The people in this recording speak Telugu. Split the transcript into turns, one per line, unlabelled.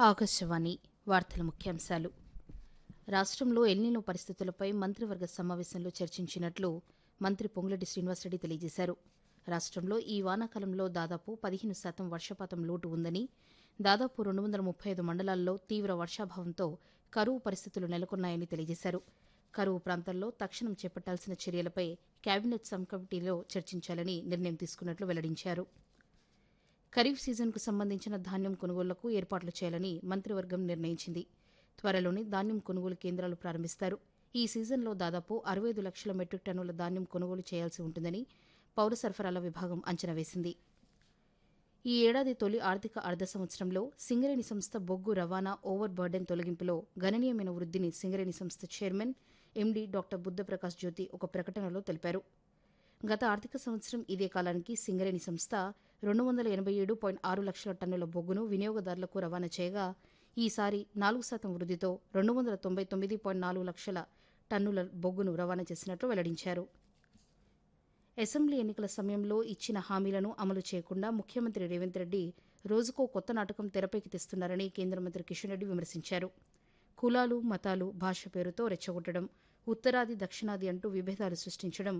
ఆకాశవాణి వార్తల ముఖ్యాంశాలు రాష్ట్రంలో ఎల్నినో పరిస్థితులపై మంత్రివర్గ సమావేశంలో చర్చించినట్లు మంత్రి పొంగులేటి శ్రీనివాసరెడ్డి తెలియజేశారు రాష్ట్రంలో ఈ వానాకాలంలో దాదాపు పదిహేను శాతం వర్షపాతం లోటు ఉందని దాదాపు రెండు వందల ముప్పై ఐదు మండలాల్లో తీవ్ర వర్షాభావంతో కరువు పరిస్థితులు నెలకొన్నాయని తెలియజేశారు కరువు ప్రాంతాల్లో తక్షణం చేపట్టాల్సిన చర్యలపై కేబినెట్ సబ్ కమిటీలో చర్చించాలని నిర్ణయం తీసుకున్నట్లు వెల్లడించారు ఖరీఫ్ సీజన్కు సంబంధించిన ధాన్యం కొనుగోళ్లకు ఏర్పాట్లు చేయాలని మంత్రివర్గం నిర్ణయించింది త్వరలోనే ధాన్యం కొనుగోలు కేంద్రాలు ప్రారంభిస్తారు ఈ సీజన్లో దాదాపు అరవై ఐదు లక్షల మెట్రిక్ టన్నుల ధాన్యం కొనుగోలు చేయాల్సి ఉంటుందని పౌర సరఫరాల విభాగం అంచనా వేసింది ఈ ఏడాది తొలి ఆర్థిక అర్ధ సంవత్సరంలో సింగరేణి సంస్థ బొగ్గు రవాణా ఓవర్ బర్డెన్ తొలగింపులో గణనీయమైన వృద్ధిని సింగరేణి సంస్థ chairman MD doctor Buddha Prakash Jyoti ఒక ప్రకటనలో తెలిపారు గత ఆర్థిక సంవత్సరం ఇదే కాలానికి సింగరేణి సంస్థ రెండు వందల ఎనభై ఏడు పాయింట్ ఆరు లక్షల టన్నుల బొగ్గును వినియోగదారులకు రవాణా చేయగా ఈసారి నాలుగు శాతం వృద్ధితో రెండు వందల తొంభై తొమ్మిది పాయింట్ నాలుగు లక్షల టన్నుల బొగ్గును రవాణా చేసినట్లు వెల్లడించారు అసెంబ్లీ ఎన్నికల సమయంలో ఇచ్చిన హామీలను అమలు చేయకుండా ముఖ్యమంత్రి రేవంత్ రెడ్డి రోజుకో కొత్త నాటకం తెరపైకి తెస్తున్నారని కేంద్ర మంత్రి కిషన్ రెడ్డి విమర్శించారు కులాలు మతాలు భాష పేరుతో రెచ్చగొట్టడం ఉత్తరాది దక్షిణాది అంటూ విభేదాలు సృష్టించడం